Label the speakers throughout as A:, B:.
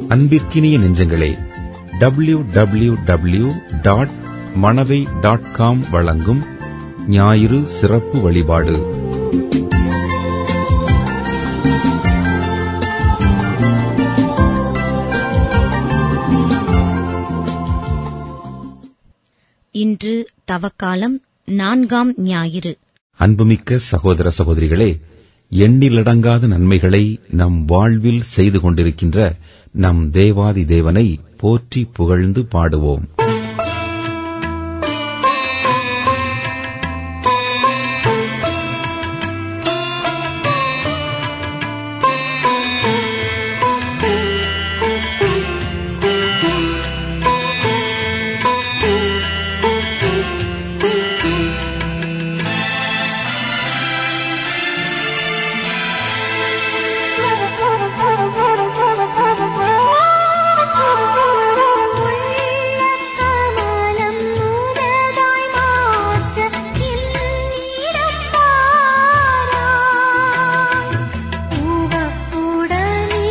A: அன்பிற்கினிய நெஞ்சங்களே W W W dot Manavai dot com வழங்கும் ஞாயிறு சிறப்பு வழிபாடு
B: இன்று தவக்காலம் நான்காம் ஞாயிறு
A: அன்புமிக்க சகோதர சகோதரிகளே எண்ணிலடங்காத நன்மைகளை நம் வாழ்வில் செய்து கொண்டிருக்கின்ற நம் தேவாதி தேவனை போற்றி புகழ்ந்து பாடுவோம்
C: கமலம் உனதாய் மாற்ற என்னிடம் பாராய் உவப்புடனே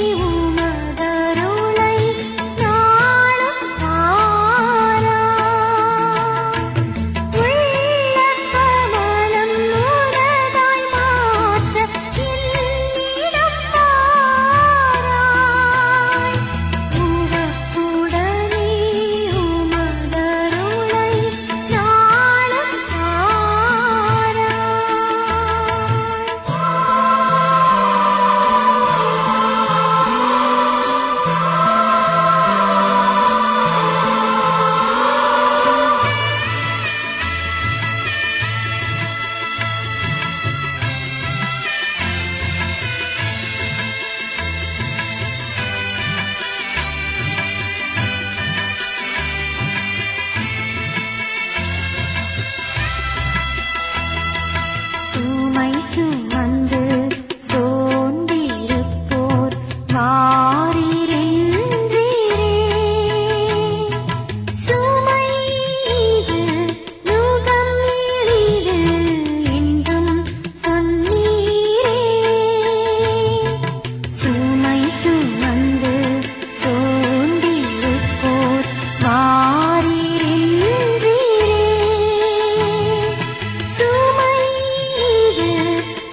C: உமதருளை நாளும் பாராய் உள்ள கமலம் உனதாய் மாற்ற என்னிடம் பாராய் உவப்புடனே உமதருளை நாளும் சுமை சுமந்து சோர்ந்திருப்போர் வாரீரென்றீரே. சுமை இது, நுகம் எளிது என்றும் சொன்னீரே. சுமை சுமந்து சோர்ந்திருப்போர் வாரீரென்றீரே. சுமை இது,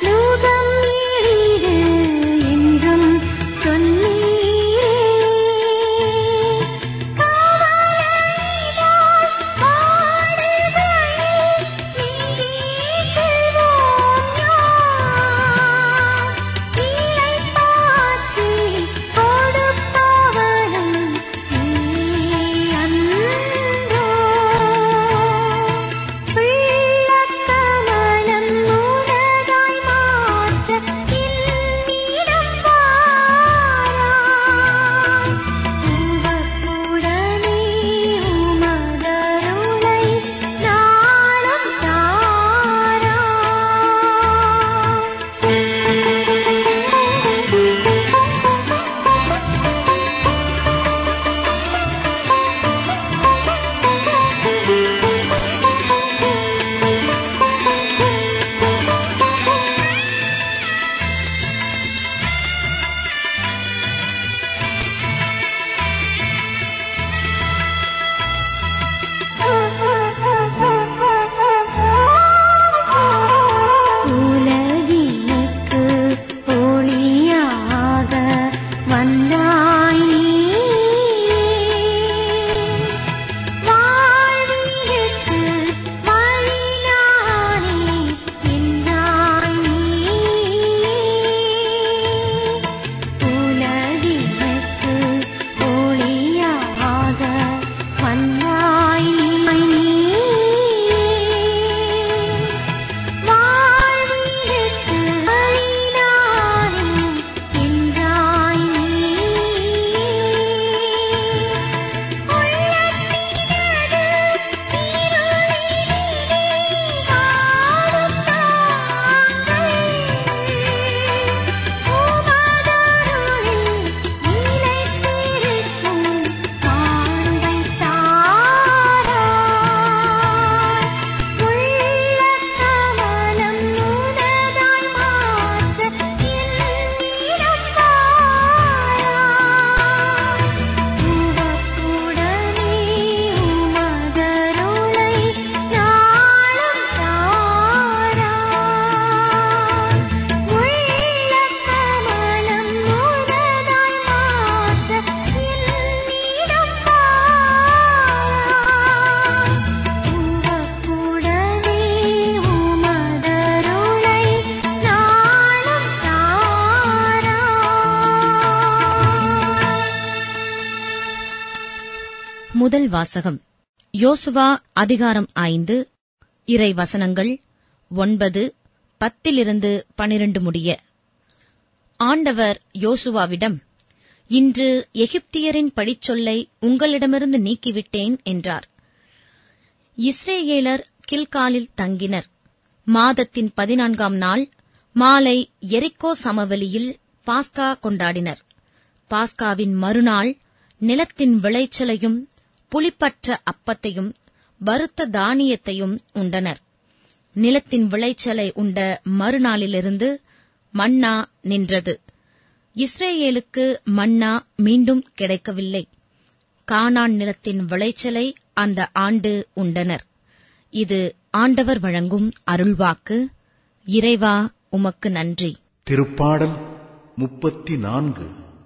B: முதல் வாசகம் யோசுவா அதிகாரம் ஐந்து இறை வசனங்கள் ஒன்பது பத்திலிருந்து பனிரண்டு முடிய ஆண்டவர் யோசுவாவிடம் இன்று எகிப்தியரின் பழிச்சொல்லை உங்களிடமிருந்து நீக்கிவிட்டேன் என்றார் இஸ்ரேலர் கில்காலில் தங்கினர் மாதத்தின் பதினான்காம் நாள் மாலை எரிக்கோ சமவெளியில் பாஸ்கா கொண்டாடினர் பாஸ்காவின் மறுநாள் நிலத்தின் விளைச்சலையும் புளிப்பற்ற அப்பத்தையும் வறுத்த தானியத்தையும் உண்டனர் நிலத்தின் விளைச்சலை உண்ட மறுநாளிலிருந்து மன்னா நின்றது இஸ்ரேலுக்கு மன்னா மீண்டும் கிடைக்கவில்லை கானான் நிலத்தின் விளைச்சலை அந்த ஆண்டு உண்டனர் இது ஆண்டவர் வழங்கும் அருள்வாக்கு இறைவா உமக்கு நன்றி
D: திருப்பாடல் முப்பத்தி நான்கு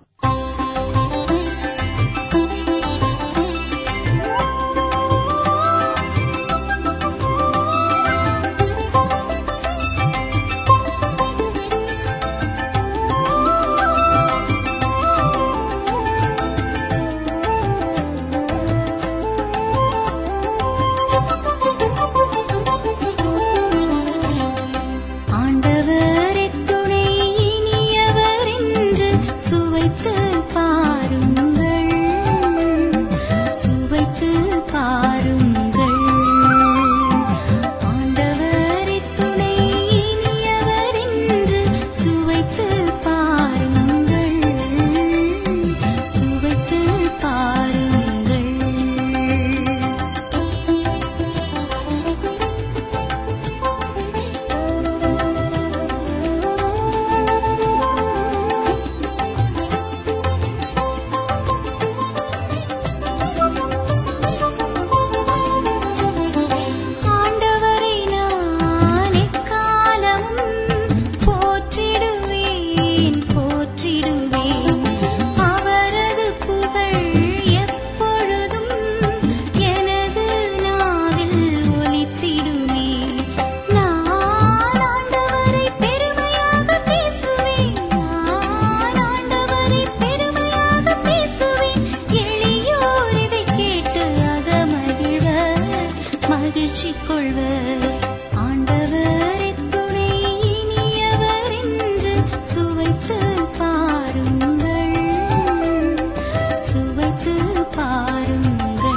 C: ஆண்டவரே துணை இனியவர் என்று சுவைத்து பாருங்கள் சுவைத்து பாருங்கள் ஆண்டவரே துணை இனியவர் என்று சுவைத்து பாருங்கள் சுவைத்து பாருங்கள் ஆண்டவரை நான் எக்காலமும் போற்றிடுவேன் போற்றிடுவேன் அவரது புகழ் எப்பொழுதும் எனது நாவில் ஒலித்திடுமே நான் ஆண்டவரை பெருமையாக பேசுவேன் நான் ஆண்டவரை பெருமையாக பேசுவேன் எளியோர் இதை கேட்டு அகமகிழ்வர் மகிழ்ச்சி கொள்வர் ஆண்டவரே துணை இனியவர் என்று சுவைத்து பாருங்கள் சுவைத்து பாருங்கள்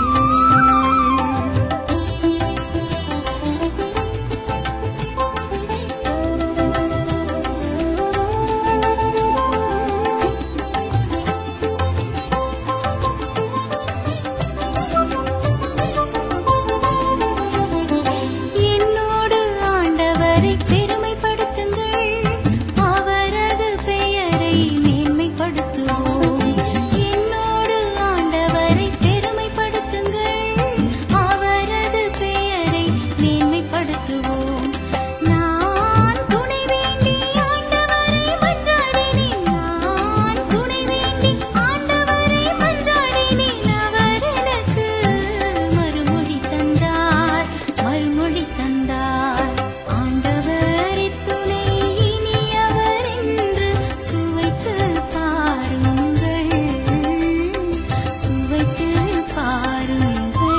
C: என்னோடு ஆண்டவரை பெருமைப்படுத்துங்கள் அவரது பெயரை மேன்மைப்படுத்துவோம் என்னோடு ஆண்டவரை பெருமைப்படுத்துங்கள் அவரது பெயரை மேன்மைப்படுத்துவோம் நான் துணை வேண்டி ஆண்டவரை மன்றாடினேன் நான் துணை வேண்டி ஆண்டவரை மன்றாடினேன் அவர் எனக்கு மறுமொழி தந்தார் மறுமொழி தந்தார் ஆண்டவரே துணை இனியவர் என்று சுவைத்து பாருங்கள் சுவைத்து பாருங்கள்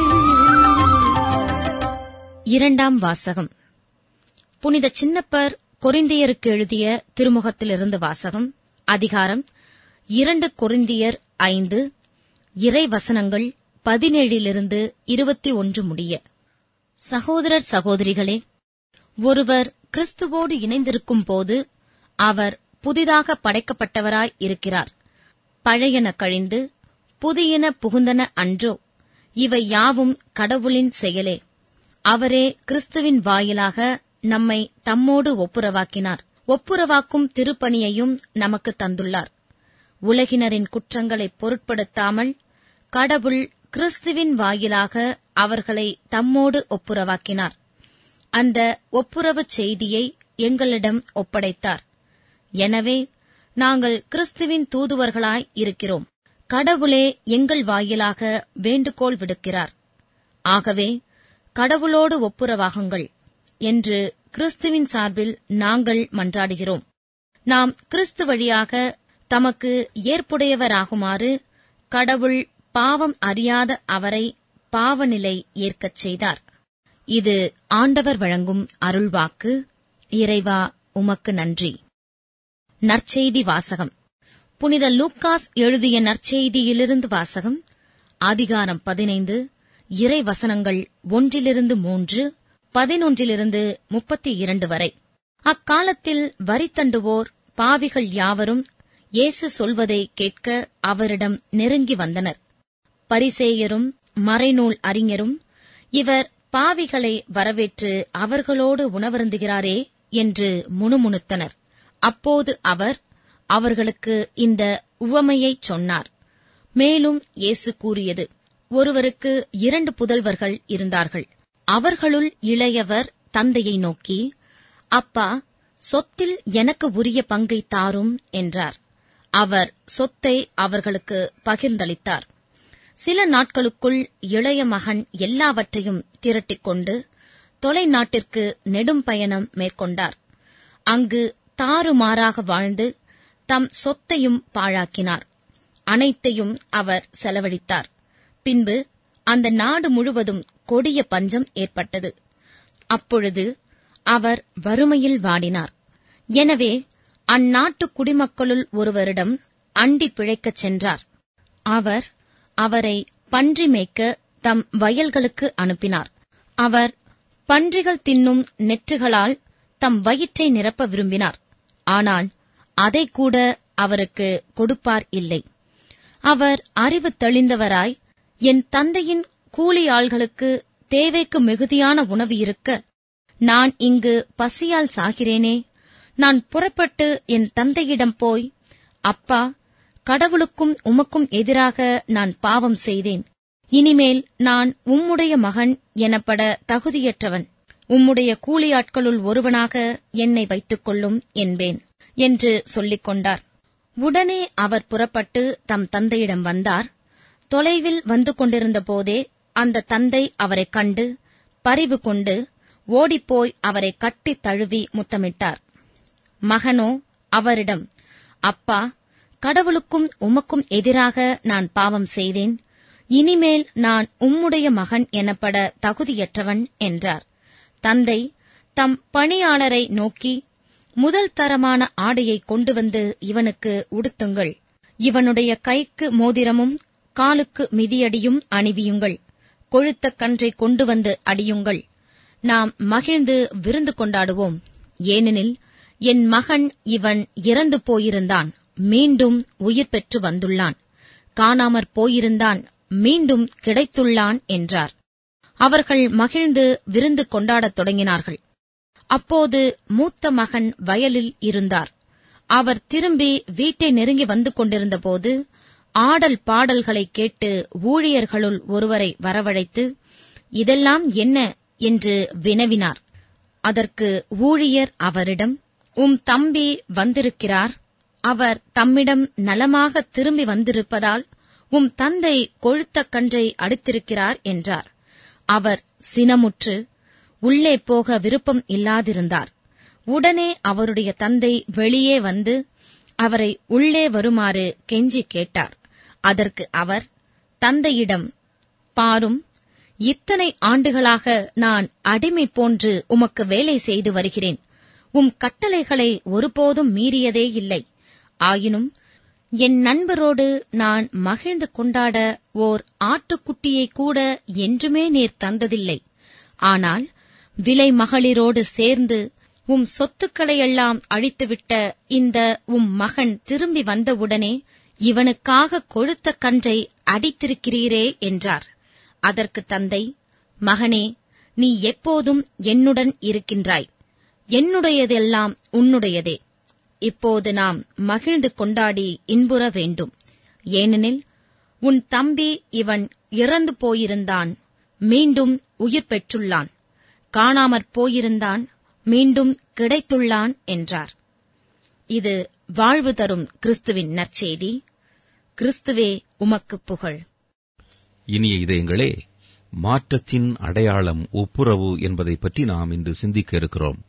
B: இரண்டாம் வாசகம் புனித சின்னப்பர் கொரிந்தியருக்கு எழுதிய திருமுகத்திலிருந்து வாசகம் அதிகாரம் இரண்டு கொரிந்தியர் ஐந்து இறை வசனங்கள் பதினேழிலிருந்து இருபத்தி ஒன்று முடிய சகோதரர் சகோதரிகளே ஒருவர் கிறிஸ்துவோடு இணைந்திருக்கும் போது அவர் புதிதாக படைக்கப்பட்டவராய் இருக்கிறார் பழையன கழிந்து புதியன புகுந்தன அன்றோ இவை யாவும் கடவுளின் செயலே அவரே கிறிஸ்துவின் வாயிலாக நம்மை தம்மோடு ஒப்புரவாக்கினார் ஒப்புரவாக்கும் திருப்பணியையும் நமக்கு தந்துள்ளார் உலகினரின் குற்றங்களை பொருட்படுத்தாமல் கடவுள் கிறிஸ்துவின் வாயிலாக அவர்களை தம்மோடு ஒப்புரவாக்கினார் அந்த ஒப்புரவுச் செய்தியை எங்களிடம் ஒப்படைத்தார் எனவே நாங்கள் கிறிஸ்துவின் தூதுவர்களாய் இருக்கிறோம் கடவுளே எங்கள் வாயிலாக வேண்டுகோள் விடுக்கிறார் ஆகவே கடவுளோடு ஒப்புரவாகுங்கள் என்று கிறிஸ்துவின் சார்பில் நாங்கள் மன்றாடுகிறோம் நாம் கிறிஸ்து வழியாக தமக்கு ஏற்புடையவராகுமாறு கடவுள் பாவம் அறியாத அவரை பாவநிலை ஏற்கச் செய்தார் இது ஆண்டவர் வழங்கும் அருள்வாக்கு இறைவா உமக்கு நன்றி நற்செய்தி வாசகம் புனித லூக்காஸ் எழுதிய நற்செய்தியிலிருந்து வாசகம் அதிகாரம் பதினைந்து இறை வசனங்கள் ஒன்றிலிருந்து மூன்று பதினொன்றிலிருந்து முப்பத்தி இரண்டு வரை அக்காலத்தில் வரித்தண்டுவோர் பாவிகள் யாவரும் இயேசு சொல்வதை கேட்க அவரிடம் நெருங்கி வந்தனர் பரிசேயரும் மறைநூல் அறிஞரும் இவர் பாவிகளை வரவேற்று அவர்களோடு உணவருந்துகிறாரே என்று முணுமுணுத்தனர் அப்போது அவர் அவர்களுக்கு இந்த உவமையைச் சொன்னார் மேலும் இயேசு கூறியது ஒருவருக்கு இரண்டு புதல்வர்கள் இருந்தார்கள் அவர்களுள் இளையவர் தந்தையை நோக்கி அப்பா சொத்தில் எனக்கு உரிய பங்கை தாரும் என்றார் அவர் சொத்தை அவர்களுக்கு பகிர்ந்தளித்தார் சில நாட்களுக்குள் இளைய மகன் எல்லாவற்றையும் திரட்டிக்கொண்டு தொலைநாட்டிற்கு நெடும் பயணம் மேற்கொண்டார் அங்கு தாறுமாறாக வாழ்ந்து தம் சொத்தையும் பாழாக்கினார் அனைத்தையும் அவர் செலவழித்தார் பின்பு அந்த நாடு முழுவதும் கொடிய பஞ்சம் ஏற்பட்டது அப்பொழுது அவர் வறுமையில் வாடினார் எனவே அந்நாட்டு குடிமக்களுள் ஒருவரிடம் அண்டி பிழைக்கச் சென்றார் அவர் அவரை பன்றி மேய்க்க தம் வயல்களுக்கு அனுப்பினார் அவர் பன்றிகள் தின்னும் நெற்றுகளால் தம் வயிற்றை நிரப்ப விரும்பினார் ஆனால் அதை கூட அவருக்கு கொடுப்பார் இல்லை அவர் அறிவு தெளிந்தவராய் என் தந்தையின் கூலி ஆள்களுக்கு தேவைக்கு மிகுதியான உணவு இருக்க நான் இங்கு பசியால் சாகிறேனே நான் புறப்பட்டு என் தந்தையிடம் போய் அப்பா கடவுளுக்கும் உமக்கும் எதிராக நான் பாவம் செய்தேன் இனிமேல் நான் உம்முடைய மகன் எனப்பட தகுதியற்றவன் உம்முடைய கூலியாட்களுள் ஒருவனாக என்னை வைத்துக் கொள்ளும் என்பேன் என்று சொல்லிக் கொண்டார் உடனே அவர் புறப்பட்டு தம் தந்தையிடம் வந்தார் தொலைவில் வந்து கொண்டிருந்த போதே அந்த தந்தை அவரைக் கண்டு பரிவு கொண்டு ஓடிப்போய் அவரை கட்டித் தழுவி முத்தமிட்டார் மகனோ அவரிடம் அப்பா கடவுளுக்கும் உமக்கும் எதிராக நான் பாவம் செய்தேன் இனிமேல் நான் உம்முடைய மகன் எனப்பட தகுதியற்றவன் என்றார் தந்தை தம் பணியாளரை நோக்கி முதல் தரமான ஆடையை கொண்டு வந்து இவனுக்கு உடுத்துங்கள் இவனுடைய கைக்கு மோதிரமும் காலுக்கு மிதியடியும் அணிவியுங்கள் கொழுத்த கன்றை கொண்டு வந்து அடியுங்கள் நாம் மகிழ்ந்து விருந்து கொண்டாடுவோம் ஏனெனில் என் மகன் இவன் இறந்து போயிருந்தான் மீண்டும் உயிர் பெற்று வந்துள்ளான் காணாமற் போயிருந்தான் மீண்டும் கிடைத்துள்ளான் என்றார் அவர்கள் மகிழ்ந்து விருந்து கொண்டாடத் தொடங்கினார்கள் அப்போது மூத்த மகன் வயலில் இருந்தார் அவர் திரும்பி வீட்டை நெருங்கி வந்து கொண்டிருந்தபோது ஆடல் பாடல்களை கேட்டு ஊழியர்களுள் ஒருவரை வரவழைத்து இதெல்லாம் என்ன என்று வினவினார் அதற்கு ஊழியர் அவரிடம் உம் தம்பி வந்திருக்கிறார் அவர் தம்மிடம் நலமாக திரும்பி வந்திருப்பதால் உம் தந்தை கொழுத்த கன்றை அடித்திருக்கிறார் என்றார் அவர் சினமுற்று உள்ளே போக விருப்பம் இல்லாதிருந்தார் உடனே அவருடைய தந்தை வெளியே வந்து அவரை உள்ளே வருமாறு கெஞ்சி கேட்டார் அதற்கு அவர் தந்தையிடம் பாரும் இத்தனை ஆண்டுகளாக நான் அடிமை போன்று உமக்கு வேலை செய்து வருகிறேன் உம் கட்டளைகளை ஒருபோதும் மீறியதே இல்லை ஆயினும் என் நண்பரோடு நான் மகிழ்ந்து கொண்டாட ஓர் ஆட்டுக்குட்டியை கூட என்றுமே நீர் தந்ததில்லை ஆனால் விலை மகளிரோடு சேர்ந்து உம் சொத்துக்களையெல்லாம் அழித்துவிட்ட இந்த உம் மகன் திரும்பி வந்தவுடனே இவனுக்காக கொழுத்த கன்றை அடித்திருக்கிறீரே என்றார் அதற்கு தந்தை மகனே நீ எப்போதும் என்னுடன் இருக்கின்றாய் என்னுடையதெல்லாம் உன்னுடையதே இப்போது நாம் மகிழ்ந்து கொண்டாடி இன்புற வேண்டும் ஏனெனில் உன் தம்பி இவன் இறந்து போயிருந்தான் மீண்டும் உயிர் பெற்றுள்ளான் காணாமற் போயிருந்தான் மீண்டும் கிடைத்துள்ளான் என்றார் இது வாழ்வு தரும் கிறிஸ்துவின் நற்செய்தி கிறிஸ்துவே உமக்குப் புகழ்
A: இனிய இதயங்களே மாற்றத்தின் அடையாளம் ஒப்புரவு என்பதை பற்றி நாம் இன்று சிந்திக்க இருக்கிறோம்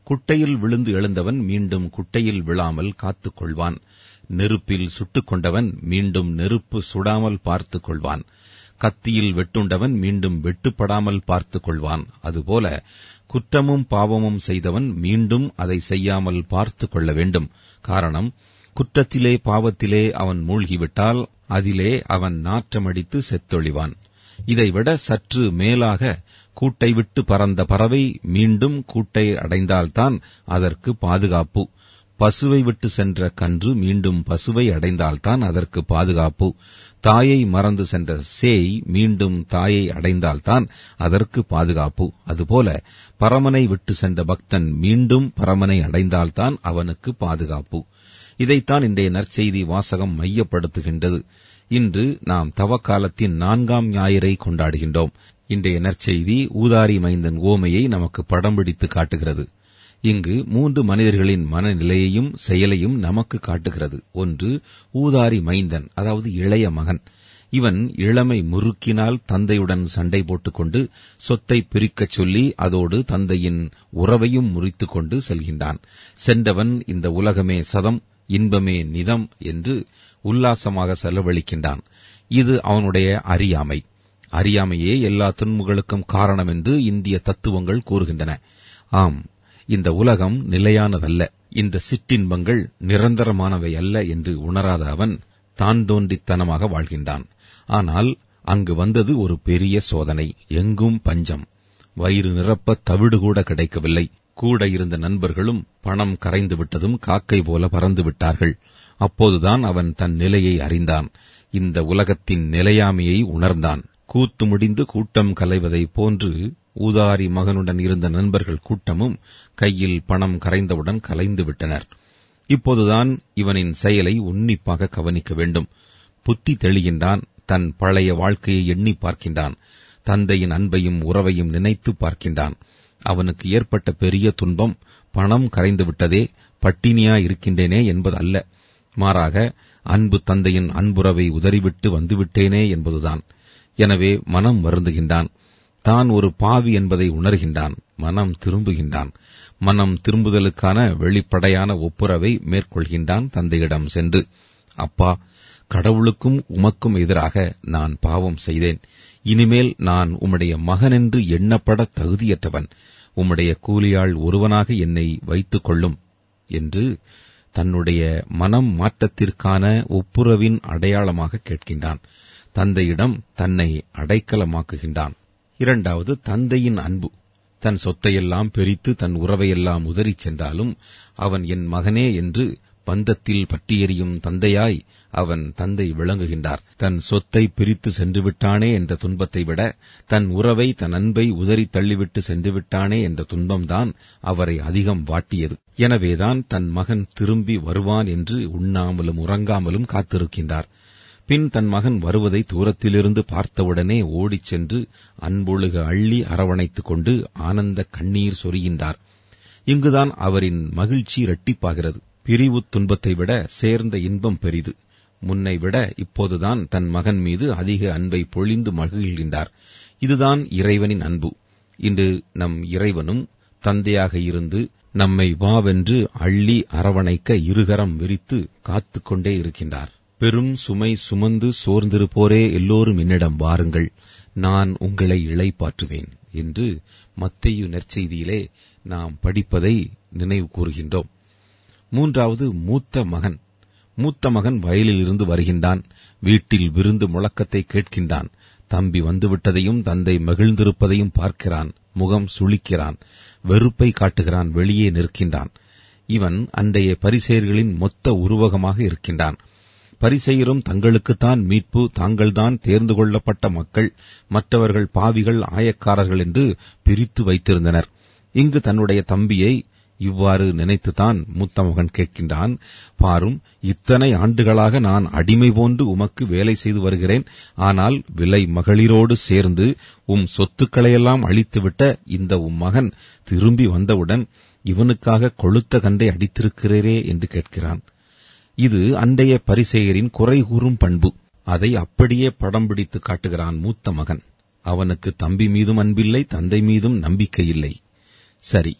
A: குட்டையில் விழுந்து எழுந்தவன் மீண்டும் குட்டையில் விழாமல் காத்துக் கொள்வான் நெருப்பில் சுட்டுக் கொண்டவன் மீண்டும் நெருப்பு சுடாமல் பார்த்துக் கொள்வான் கத்தியில் வெட்டுண்டவன் மீண்டும் வெட்டுப்படாமல் பார்த்துக் கொள்வான் அதுபோல குற்றமும் பாவமும் செய்தவன் மீண்டும் அதை செய்யாமல் பார்த்துக் கொள்ள வேண்டும் காரணம் குற்றத்திலே பாவத்திலே அவன் மூழ்கிவிட்டால் அதிலே அவன் நாற்றமடித்து செத்தொழிவான் இதைவிட சற்று மேலாக கூட்டை விட்டு பறந்த பறவை மீண்டும் கூட்டை அடைந்தால்தான் அதற்கு பாதுகாப்பு பசுவை விட்டு சென்ற கன்று மீண்டும் பசுவை அடைந்தால்தான் அதற்கு பாதுகாப்பு தாயை மறந்து சென்ற சேய் மீண்டும் தாயை அடைந்தால்தான் அதற்கு பாதுகாப்பு அதுபோல பரமனை விட்டு சென்ற பக்தன் மீண்டும் பரமனை அடைந்தால்தான் அவனுக்கு பாதுகாப்பு இதைத்தான் இன்றைய நற்செய்தி வாசகம் மையப்படுத்துகின்றது இன்று நாம் தவக்காலத்தின் நான்காம் ஞாயிறை கொண்டாடுகின்றோம் இன்றைய நற்செய்தி ஊதாரி மைந்தன் ஓமையை நமக்கு படம் பிடித்து காட்டுகிறது இங்கு மூன்று மனிதர்களின் மனநிலையையும் செயலையும் நமக்கு காட்டுகிறது ஒன்று ஊதாரி மைந்தன் அதாவது இளைய மகன் இவன் இளமை முறுக்கினால் தந்தையுடன் சண்டை போட்டுக்கொண்டு சொத்தை பிரிக்கச் சொல்லி அதோடு தந்தையின் உறவையும் முறித்துக் கொண்டு செல்கின்றான் சென்றவன் இந்த உலகமே சதம் இன்பமே நிதம் என்று உல்லாசமாக செலவழிக்கின்றான் இது அவனுடைய அறியாமை அறியாமையே எல்லா துன்பங்களுக்கும் காரணம் என்று இந்திய தத்துவங்கள் கூறுகின்றன ஆம் இந்த உலகம் நிலையானதல்ல இந்த சிற்றின்பங்கள் நிரந்தரமானவை அல்ல என்று உணராத அவன் தான் தோன்றித்தனமாக வாழ்கின்றான் ஆனால் அங்கு வந்தது ஒரு பெரிய சோதனை எங்கும் பஞ்சம் வயிறு நிரப்ப தவிடு கூட கிடைக்கவில்லை கூட இருந்த நண்பர்களும் பணம் கரைந்து விட்டதும் காக்கை போல பறந்து விட்டார்கள் அப்போதுதான் அவன் தன் நிலையை அறிந்தான் இந்த உலகத்தின் நிலையாமையை உணர்ந்தான் கூத்து முடிந்து கூட்டம் கலைவதைப் போன்று ஊதாரி மகனுடன் இருந்த நண்பர்கள் கூட்டமும் கையில் பணம் கரைந்தவுடன் கலைந்து விட்டனர் இப்போதுதான் இவனின் செயலை உன்னிப்பாக கவனிக்க வேண்டும் புத்தி தெளிகின்றான் தன் பழைய வாழ்க்கையை எண்ணி பார்க்கின்றான் தந்தையின் அன்பையும் உறவையும் நினைத்து பார்க்கின்றான் அவனுக்கு ஏற்பட்ட பெரிய துன்பம் பணம் கரைந்து விட்டதே பட்டினியா இருக்கின்றேனே என்பதல்ல மாறாக அன்பு தந்தையின் அன்புறவை உதறிவிட்டு வந்துவிட்டேனே என்பதுதான் எனவே மனம் வருந்துகின்றான் தான் ஒரு பாவி என்பதை உணர்கின்றான் மனம் திரும்புகின்றான் மனம் திரும்புதலுக்கான வெளிப்படையான ஒப்புரவை மேற்கொள்கின்றான் தந்தையிடம் சென்று அப்பா கடவுளுக்கும் உமக்கும் எதிராக நான் பாவம் செய்தேன் இனிமேல் நான் உம்முடைய மகனென்று எண்ணப்பட தகுதியற்றவன் உம்முடைய கூலியாள் ஒருவனாக என்னை வைத்துக் கொள்ளும் என்று தன்னுடைய மனம் மாற்றத்திற்கான ஒப்புரவின் அடையாளமாக கேட்கின்றான் தந்தையிடம் தன்னை அடைக்கலமாக்குகின்றான் இரண்டாவது தந்தையின் அன்பு தன் சொத்தையெல்லாம் பிரித்து தன் உறவையெல்லாம் உதறிச் சென்றாலும் அவன் என் மகனே என்று பந்தத்தில் பட்டியெறியும் தந்தையாய் அவன் தந்தை விளங்குகின்றார் தன் சொத்தை பிரித்து சென்று விட்டானே என்ற துன்பத்தை விட தன் உறவை தன் அன்பை உதறி தள்ளிவிட்டு சென்று விட்டானே என்ற துன்பம்தான் அவரை அதிகம் வாட்டியது எனவேதான் தன் மகன் திரும்பி வருவான் என்று உண்ணாமலும் உறங்காமலும் காத்திருக்கின்றார் பின் தன் மகன் வருவதை தூரத்திலிருந்து பார்த்தவுடனே ஓடிச் சென்று அன்பொழுக அள்ளி அரவணைத்துக் கொண்டு ஆனந்த கண்ணீர் சொரிகின்றார் இங்குதான் அவரின் மகிழ்ச்சி இரட்டிப்பாகிறது பிரிவு துன்பத்தை விட சேர்ந்த இன்பம் பெரிது முன்னை விட இப்போதுதான் தன் மகன் மீது அதிக அன்பை பொழிந்து மகிழ்கின்றார் இதுதான் இறைவனின் அன்பு இன்று நம் இறைவனும் தந்தையாக இருந்து நம்மை வாவென்று அள்ளி அரவணைக்க இருகரம் விரித்து காத்துக் கொண்டே இருக்கின்றார் பெரும் சுமை சுமந்து சோர்ந்திருப்போரே எல்லோரும் என்னிடம் வாருங்கள் நான் உங்களை இளைப்பாற்றுவேன் என்று மத்தையு நற்செய்தியிலே நாம் படிப்பதை நினைவு கூறுகின்றோம் மூன்றாவது மூத்த மகன் மூத்த மகன் வயலில் இருந்து வருகின்றான் வீட்டில் விருந்து முழக்கத்தை கேட்கின்றான் தம்பி வந்துவிட்டதையும் தந்தை மகிழ்ந்திருப்பதையும் பார்க்கிறான் முகம் சுளிக்கிறான் வெறுப்பை காட்டுகிறான் வெளியே நிற்கின்றான் இவன் அன்றைய பரிசெயர்களின் மொத்த உருவகமாக இருக்கின்றான் பரிசெயரும் தங்களுக்குத்தான் மீட்பு தாங்கள்தான் தேர்ந்து கொள்ளப்பட்ட மக்கள் மற்றவர்கள் பாவிகள் ஆயக்காரர்கள் என்று பிரித்து வைத்திருந்தனர் இங்கு தன்னுடைய தம்பியை இவ்வாறு நினைத்துதான் மூத்த மகன் கேட்கின்றான் பாரும் இத்தனை ஆண்டுகளாக நான் அடிமை போன்று உமக்கு வேலை செய்து வருகிறேன் ஆனால் விலை மகளிரோடு சேர்ந்து உம் சொத்துக்களையெல்லாம் அழித்துவிட்ட இந்த உம் மகன் திரும்பி வந்தவுடன் இவனுக்காக கொளுத்த கண்டை அடித்திருக்கிறீரே என்று கேட்கிறான் இது அண்டைய பரிசெயரின் குறை கூறும் பண்பு அதை அப்படியே படம் பிடித்து காட்டுகிறான் மூத்த மகன் அவனுக்கு தம்பி மீதும் அன்பில்லை தந்தை மீதும் நம்பிக்கை இல்லை சரி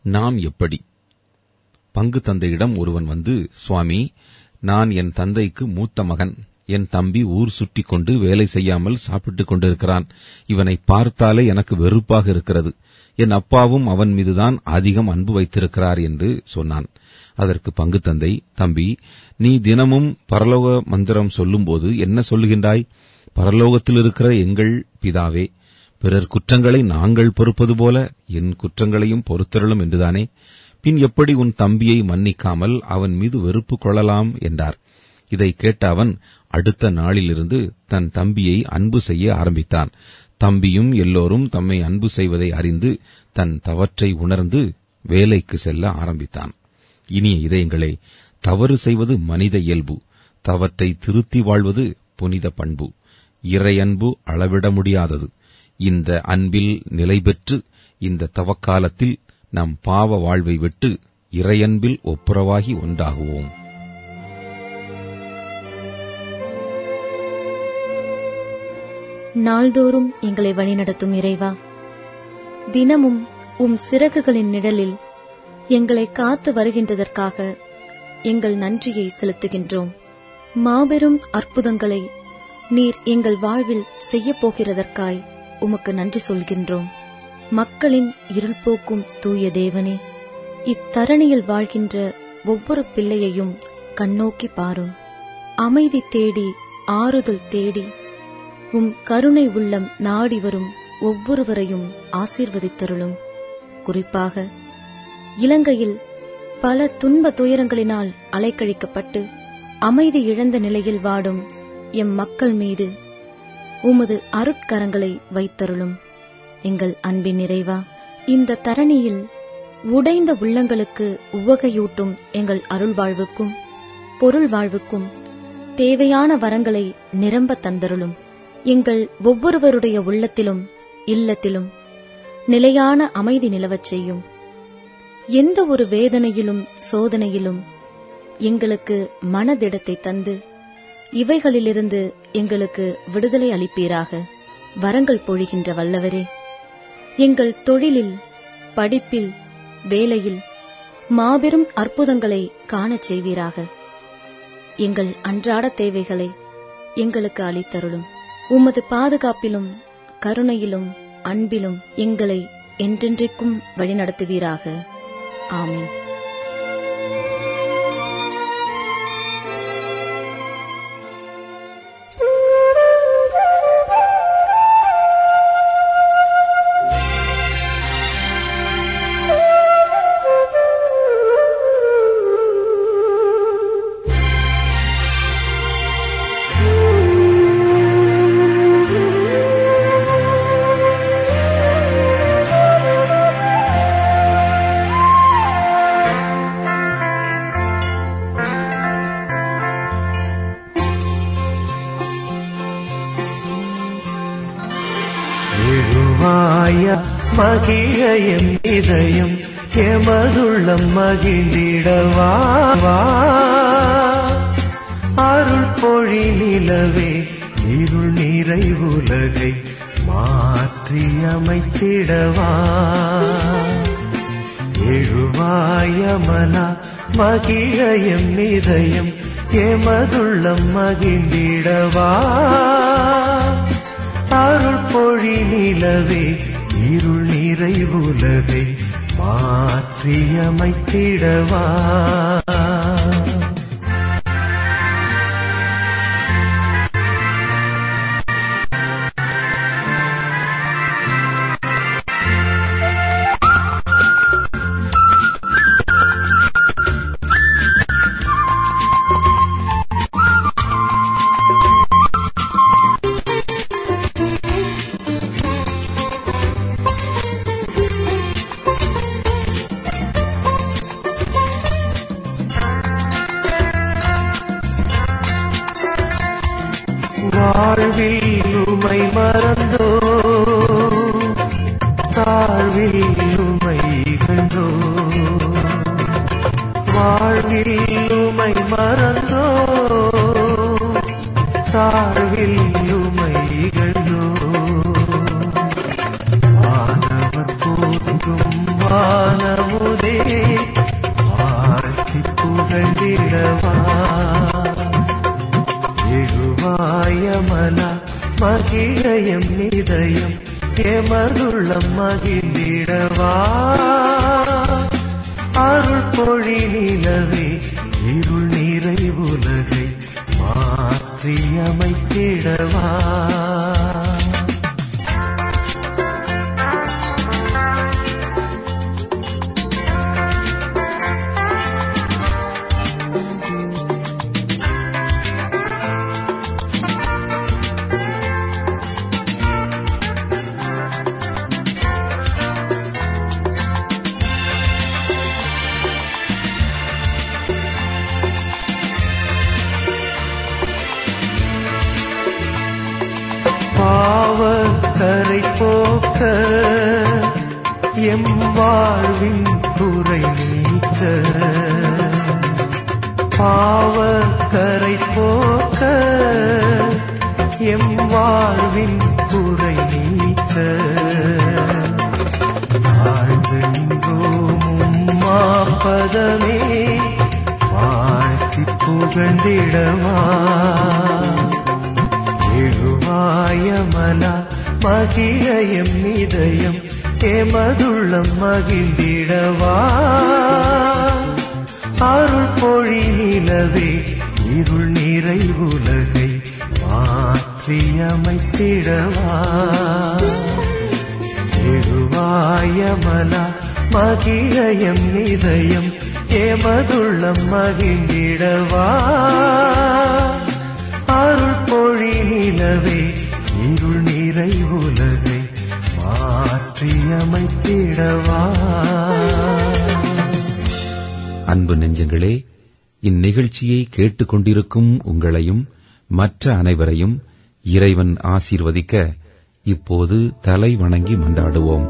A: நாம் எப்படி பங்கு தந்தையிடம் ஒருவன் வந்து சுவாமி நான் என் தந்தைக்கு மூத்த மகன் என் தம்பி ஊர் சுற்றிக் கொண்டு வேலை செய்யாமல் சாப்பிட்டுக் கொண்டிருக்கிறான் இவனை பார்த்தாலே எனக்கு வெறுப்பாக இருக்கிறது என் அப்பாவும் அவன் மீதுதான் அதிகம் அன்பு வைத்திருக்கிறார் என்று சொன்னான் அதற்கு பங்கு தந்தை தம்பி நீ தினமும் பரலோக மந்திரம் சொல்லும்போது என்ன சொல்லுகின்றாய் பரலோகத்தில் இருக்கிற எங்கள் பிதாவே பிறர் குற்றங்களை நாங்கள் பொறுப்பது போல என் குற்றங்களையும் பொறுத்தருளும் என்றுதானே பின் எப்படி உன் தம்பியை மன்னிக்காமல் அவன் மீது வெறுப்பு கொள்ளலாம் என்றார் இதை கேட்ட அவன் அடுத்த நாளிலிருந்து தன் தம்பியை அன்பு செய்ய ஆரம்பித்தான் தம்பியும் எல்லோரும் தம்மை அன்பு செய்வதை அறிந்து தன் தவற்றை உணர்ந்து வேலைக்கு செல்ல ஆரம்பித்தான் இனிய இதயங்களே தவறு செய்வது மனித இயல்பு தவற்றை திருத்தி வாழ்வது புனித பண்பு இறையன்பு அளவிட முடியாதது இந்த அன்பில் நிலை பெற்று இந்த தவக்காலத்தில் நம் பாவ வாழ்வை விட்டு இறையன்பில் ஒப்புரவாகி ஒன்றாகுவோம்
E: நாள்தோறும் எங்களை வழிநடத்தும் இறைவா தினமும் உம் சிறகுகளின் நிழலில் எங்களை காத்து வருகின்றதற்காக எங்கள் நன்றியை செலுத்துகின்றோம் மாபெரும் அற்புதங்களை நீர் எங்கள் வாழ்வில் செய்யப் போகிறதற்காய் உமக்கு நன்றி சொல்கின்றோம் மக்களின் இருள் போக்கும் தூய தேவனே இத்தரணியில் வாழ்கின்ற ஒவ்வொரு பிள்ளையையும் கண்ணோக்கி பாரும் அமைதி தேடி ஆறுதல் தேடி உம் கருணை உள்ளம் நாடி வரும் ஒவ்வொருவரையும் ஆசீர்வதித்தருளும் குறிப்பாக இலங்கையில் பல துன்ப துயரங்களினால் அலைக்கழிக்கப்பட்டு அமைதி இழந்த நிலையில் வாடும் எம் மக்கள் மீது உமது அருட்கரங்களை வைத்தருளும் எங்கள் அன்பின் நிறைவா இந்த தரணியில் உடைந்த உள்ளங்களுக்கு உவகையூட்டும் எங்கள் அருள் வாழ்வுக்கும் பொருள் வாழ்வுக்கும் தேவையான வரங்களை நிரம்ப தந்தருளும் எங்கள் ஒவ்வொருவருடைய உள்ளத்திலும் இல்லத்திலும் நிலையான அமைதி நிலவச் செய்யும் எந்த ஒரு வேதனையிலும் சோதனையிலும் எங்களுக்கு மனதிடத்தை தந்து இவைகளிலிருந்து எங்களுக்கு விடுதலை அளிப்பீராக வரங்கள் பொழிகின்ற வல்லவரே எங்கள் தொழிலில் படிப்பில் வேலையில் மாபெரும் அற்புதங்களை காணச் செய்வீராக எங்கள் அன்றாட தேவைகளை எங்களுக்கு அளித்தருளும் உமது பாதுகாப்பிலும் கருணையிலும் அன்பிலும் எங்களை என்றென்றைக்கும் வழிநடத்துவீராக ஆமென்
F: எழுவாய மகிழ எம் இதயம் எமதுள்ளம் மகிழ்ந்திடவா வா. அருள் பொழி நிலவே இருள் நிறை உலகை மாற்றி அமைத்திடவா எழுவாயமலா மகிழ எம் இதயம் எமதுள்ளம் மகிழ்ந்திடவா அருள் பொழி நிலவே இருள் நிறை உலகை மாற்றி அமைத்திடவா வாழ்வில் உமை மறந்தோ தாழ்வில் உமை கண்டோ வாழ்வில் உமை மறந்தோ தாழ்வில் உமை கண்டோ வானவர் போற்றும் தங்கும் வானமுதே வாழ்த்தி புகழ்ந்திடவா எழுவாயமல மகிழயம் நிதயம் எமருள்ளம் மகிழ்ந்திடவா அருள் பொழி நிலவே இருள் நிறை உலகை மாற்றியமைத்திடவா பாவக்கரை போக்க எம் வாழ்வின் குறை நீக்க பாவக்கரை போக்க எம் வாழ்வின் குறை நீக்க வாழ்ந்தெங்கோமும் மாப்பதமே வாழ்த்தி புகழ்ந்திடவா எழுவாயமல மகிழயம் நிதயம் எமதுள்ளம் மகிழ்ந்திடவா அருள் பொழி நிலவே இருள் நிறை உலகை மாற்றியமைத்திடவா எழுவாயமல மகிழயம் நிதயம் எமதுள்ளம் மகிழ்ந்திடவா அருள் பொழி நிலவே இருள் நிறை உலகை மாற்றியமைத்திடவா
A: அன்பு நெஞ்சங்களே இந்நிகழ்ச்சியை கேட்டுக்கொண்டிருக்கும் உங்களையும் மற்ற அனைவரையும் இறைவன் ஆசீர்வதிக்க இப்போது தலை வணங்கி மன்றாடுவோம்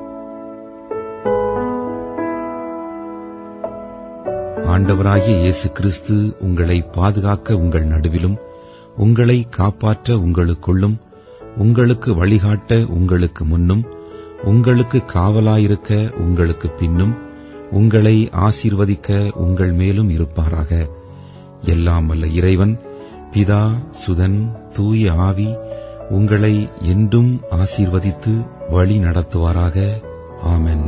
A: ஆண்டவராகிய இயேசு கிறிஸ்து உங்களை பாதுகாக்க உங்கள் நடுவிலும் உங்களை காப்பாற்ற உங்களுக்குள்ளும் உங்களுக்கு வழிகாட்ட உங்களுக்கு முன்னும் உங்களுக்கு காவலாயிருக்க உங்களுக்கு பின்னும் உங்களை ஆசீர்வதிக்க உங்கள் மேலும் இருப்பாராக எல்லாம் வல்ல இறைவன் பிதா சுதன் தூய ஆவி உங்களை என்றும் ஆசீர்வதித்து வழி நடத்துவாராக ஆமென்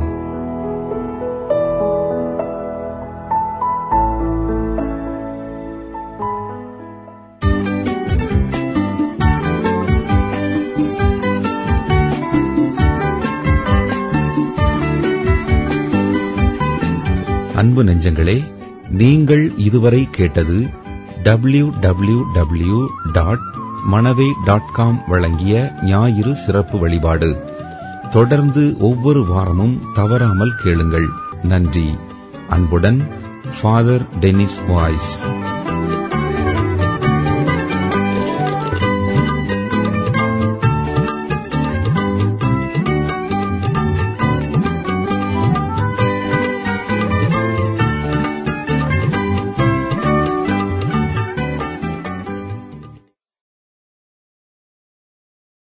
A: அன்பு நெஞ்சங்களே நீங்கள் இதுவரை கேட்டது W W W dot Manavai dot com வழங்கிய ஞாயிறு சிறப்பு வழிபாடு தொடர்ந்து ஒவ்வொரு வாரமும் தவறாமல் கேளுங்கள் நன்றி அன்புடன் ஃபாதர் டெனிஸ் வாய்ஸ்